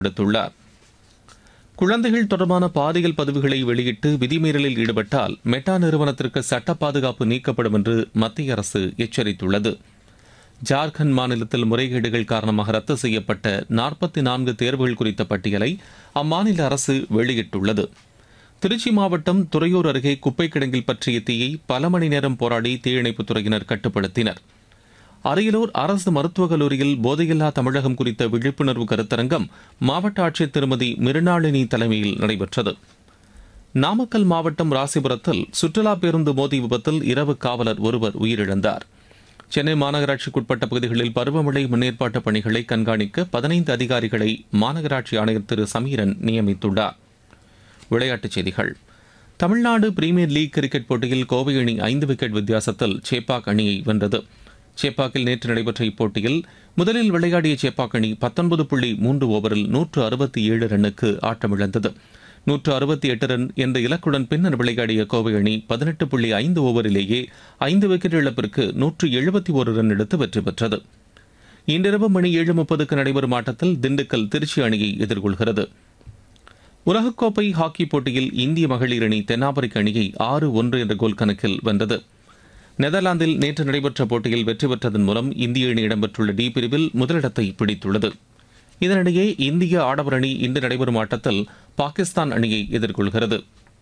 விடுத்துள்ளார் குழந்தைகள் தொடர்பான பாலியல் பதிவுகளை வெளியிட்டு விதிமீறலில் ஈடுபட்டால் மெட்டா நிறுவனத்திற்கு சட்ட பாதுகாப்பு நீக்கப்படும் என்று மத்திய அரசு எச்சரித்துள்ளது ஜார்க்கண்ட் மாநிலத்தில் முறைகேடுகள் காரணமாக ரத்து செய்யப்பட்ட நாற்பத்தி நான்கு தேர்வுகள் குறித்த பட்டியலை அம்மாநில அரசு வெளியிட்டுள்ளது திருச்சி மாவட்டம் துறையூர் அருகே குப்பை கிடங்கில் பற்றிய தீயை பல மணி நேரம் போராடி தீயணைப்புத் துறையினர் கட்டுப்படுத்தினர் அரியலூர் அரசு மருத்துவக் கல்லூரியில் போதையில்லா தமிழகம் குறித்த விழிப்புணர்வு கருத்தரங்கம் மாவட்ட ஆட்சியர் திருமதி மிருணாளினி தலைமையில் நடைபெற்றது நாமக்கல் மாவட்டம் ராசிபுரத்தில் சுற்றுலா பேருந்து மோதி விபத்தில் இரவு காவலர் ஒருவர் உயிரிழந்தார் சென்னை மாநகராட்சிக்குட்பட்ட பகுதிகளில் பருவமழை முன்னேற்பாட்டு பணிகளை கண்காணிக்க பதினைந்து அதிகாரிகளை மாநகராட்சி ஆணையர் திரு சமீரன் நியமித்துள்ளார் விளையாட்டுச் செய்திகள் தமிழ்நாடு பிரீமியர் லீக் கிரிக்கெட் போட்டியில் கோவை அணி ஐந்து விக்கெட் வித்தியாசத்தில் சேப்பாக் அணியை வென்றது சேப்பாக்கில் நேற்று நடைபெற்ற இப்போட்டியில் முதலில் விளையாடிய சேப்பாக் அணி பத்தொன்பது புள்ளி மூன்று ஓவரில் நூற்று அறுபத்தி ஏழு ரன்னுக்கு ஆட்டமிழந்தது நூற்று அறுபத்தி எட்டு ரன் என்ற இலக்குடன் பின்னர் விளையாடிய கோவை அணி பதினெட்டு புள்ளி ஐந்து ஓவரிலேயே ஐந்து விக்கெட் இழப்பிற்கு நூற்று எழுபத்தி ஒரு ரன் எடுத்து வெற்றி பெற்றது இன்றிரவு மணி ஏழு முப்பதுக்கு நடைபெறும் ஆட்டத்தில் திண்டுக்கல் திருச்சி அணியை எதிர்கொள்கிறது உலகக்கோப்பை ஹாக்கி போட்டியில் இந்திய மகளிர் அணி தென்னாப்பிரிக்க அணியை ஆறு ஒன்று என்ற கோல் கணக்கில் வென்றது நெதர்லாந்தில் நேற்று நடைபெற்ற போட்டியில் வெற்றி பெற்றதன் மூலம் இந்திய அணி இடம்பெற்றுள்ள டி பிரிவில் முதலிடத்தை பிடித்துள்ளது இதனிடையே இந்திய ஆடவர் அணி இன்று நடைபெறும் ஆட்டத்தில் பாகிஸ்தான் அணியை எதிர்கொள்கிறது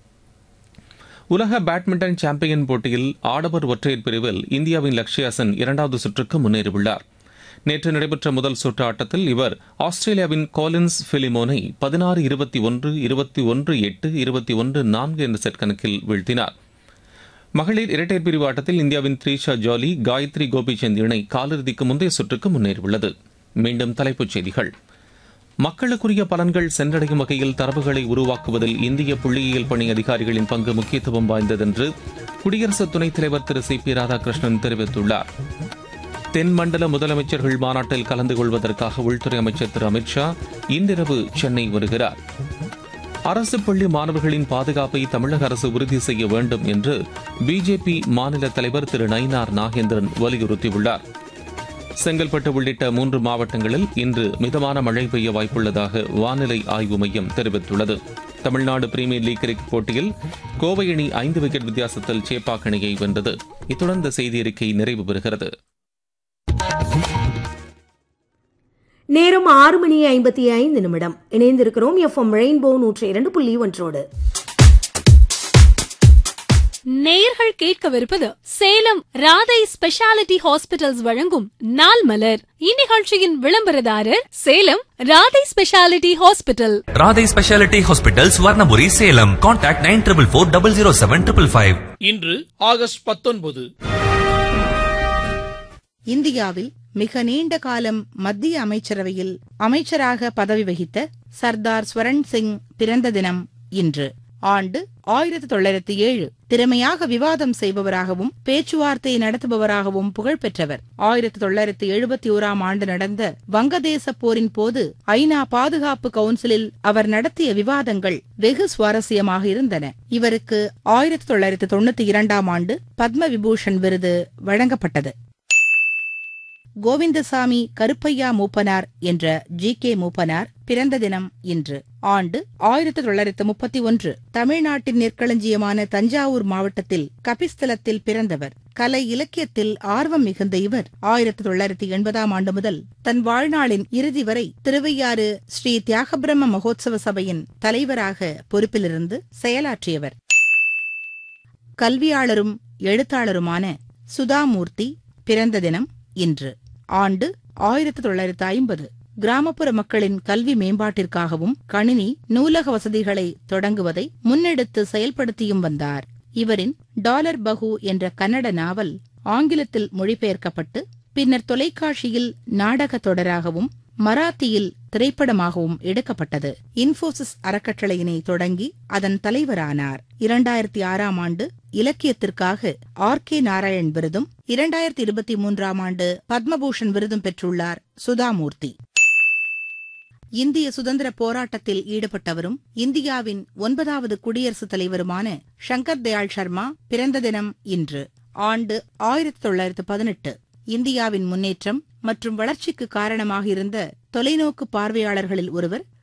உலக பேட்மிண்டன் சாம்பியன் போட்டியில் ஆடவர் ஒற்றையர் பிரிவில் இந்தியாவின் லக்ஷ்யா சென் இரண்டாவது சுற்றுக்கு முன்னேறியுள்ளார் நேற்று நடைபெற்ற முதல் சுற்று ஆட்டத்தில் இவர் ஆஸ்திரேலியாவின் கோலின்ஸ் பிலிமோனை பதினாறு இருபத்தி ஒன்று இருபத்தி ஒன்று எட்டு இருபத்தி ஒன்று நான்கு என்ற செட் கணக்கில் வீழ்த்தினார் மகளிர் இரட்டையர் பிரிவு ஆட்டத்தில் இந்தியாவின் த்ரீஷா ஜாலி காயத்ரி கோபிச்சந்த் இணை காலிறுதிக்கு முந்தைய சுற்றுக்கு முன்னேறியுள்ளது மீண்டும் தலைப்புச் செய்திகள் மக்களுக்குரிய பலன்கள் சென்றடையும் வகையில் தரவுகளை உருவாக்குவதில் இந்திய புள்ளியியல் பணி அதிகாரிகளின் பங்கு முக்கியத்துவம் வாய்ந்ததென்று குடியரசு துணைத் தலைவர் திரு சி பி ராதாகிருஷ்ணன் தெரிவித்துள்ளார் தென்மண்டல முதலமைச்சர்கள் மாநாட்டில் கலந்து கொள்வதற்காக உள்துறை அமைச்சர் திரு அமித்ஷா இன்றிரவு சென்னை வருகிறார் அரசு பள்ளி மாணவர்களின் பாதுகாப்பை தமிழக அரசு உறுதி செய்ய வேண்டும் என்று பிஜேபி மாநில தலைவர் திரு நயினார் நாகேந்திரன் வலியுறுத்தியுள்ளார் செங்கல்பட்டு உள்ளிட்ட மூன்று மாவட்டங்களில் இன்று மிதமான மழை பெய்ய வாய்ப்புள்ளதாக வானிலை ஆய்வு மையம் தெரிவித்துள்ளது தமிழ்நாடு பிரீமியர் லீக் கிரிக்கெட் போட்டியில் கோவை அணி ஐந்து விக்கெட் வித்தியாசத்தில் சேப்பாக் அணியை வென்றது இத்துடன் இந்த செய்தி அறிக்கை நிறைவு பெறுகிறது நேரம் ஆறு மணி ஐம்பத்தி ஐந்து நிமிடம் இணைந்திருக்கிறோம் எஃப்எம் ரெயின்போ நூற்றி இரண்டு புள்ளி ஒன்றோடு நேயர்கள் கேட்கவிருப்பது சேலம் ராதை ஸ்பெஷாலிட்டி ஹாஸ்பிட்டல்ஸ் வழங்கும் நாள் மலர் இந்நிகழ்ச்சியின் விளம்பரதாரர் Salem Radhai speciality hospital Radhai speciality hospital Swarnapuri Salem contact nine triple four double zero seven triple five இன்று ஆகஸ்ட் பத்தொன்பது இந்தியாவில் மிக நீண்ட காலம் மத்திய அமைச்சரவையில் அமைச்சராக பதவி வகித்த சர்தார் ஸ்வரன் சிங் பிறந்த தினம் இன்று ஆண்டு ஆயிரத்தி தொள்ளாயிரத்தி ஏழு திறமையாக விவாதம் செய்பவராகவும் பேச்சுவார்த்தை நடத்துபவராகவும் புகழ் பெற்றவர் ஆயிரத்தி தொள்ளாயிரத்தி எழுபத்தி ஓராம் ஆண்டு நடந்த வங்கதேச போரின் போது ஐநா பாதுகாப்பு கவுன்சிலில் அவர் நடத்திய விவாதங்கள் வெகு சுவாரஸ்யமாக இருந்தன இவருக்கு ஆயிரத்தி தொள்ளாயிரத்தி தொண்ணூத்தி இரண்டாம் ஆண்டு பத்ம விபூஷன் விருது வழங்கப்பட்டது கோவிந்தசாமி கருப்பையா மூப்பனார் என்ற ஜி கே மூப்பனார் பிறந்த தினம் இன்று ஆண்டு ஆயிரத்தி தொள்ளாயிரத்து முப்பத்தி ஒன்று தமிழ்நாட்டின் நெற்களஞ்சியமான தஞ்சாவூர் மாவட்டத்தில் கபிஸ்தலத்தில் பிறந்தவர் கலை இலக்கியத்தில் ஆர்வம் மிகுந்த இவர் ஆயிரத்தி தொள்ளாயிரத்தி எண்பதாம் ஆண்டு முதல் தன் வாழ்நாளின் இறுதி வரை திருவையாறு ஸ்ரீ தியாகபிரம்ம மகோத்சவ சபையின் தலைவராக பொறுப்பிலிருந்து செயலாற்றியவர் கல்வியாளரும் எழுத்தாளருமான சுதாமூர்த்தி பிறந்த தினம் இன்று ஆண்டு ஆயிரத்தி தொள்ளாயிரத்து ஐம்பது கிராமப்புற மக்களின் கல்வி மேம்பாட்டிற்காகவும் கணினி நூலக வசதிகளை தொடங்குவதை முன்னெடுத்து செயல்படுத்தியும் வந்தார் இவரின் டாலர் பகு என்ற கன்னட நாவல் ஆங்கிலத்தில் மொழிபெயர்க்கப்பட்டு பின்னர் தொலைக்காட்சியில் நாடக தொடராகவும் மராத்தியில் திரைப்படமாகவும் எடுக்கப்பட்டது இன்போசிஸ் அறக்கட்டளையினை தொடங்கி அதன் தலைவரானார் இரண்டாயிரத்தி ஆறாம் ஆண்டு இலக்கியத்திற்காக ஆர் கே நாராயண் விருதும் இரண்டாயிரத்தி இருபத்தி மூன்றாம் ஆண்டு பத்மபூஷன் விருதும் பெற்றுள்ளார் சுதாமூர்த்தி இந்திய சுதந்திர போராட்டத்தில் ஈடுபட்டவரும் இந்தியாவின் ஒன்பதாவது குடியரசுத் தலைவருமான சங்கர் தயாள் சர்மா பிறந்த தினம் இன்று ஆண்டு ஆயிரத்தி தொள்ளாயிரத்து பதினெட்டு இந்தியாவின் முன்னேற்றம் மற்றும் வளர்ச்சிக்கு காரணமாக இருந்த தொலைநோக்கு பார்வையாளர்களில் ஒருவர்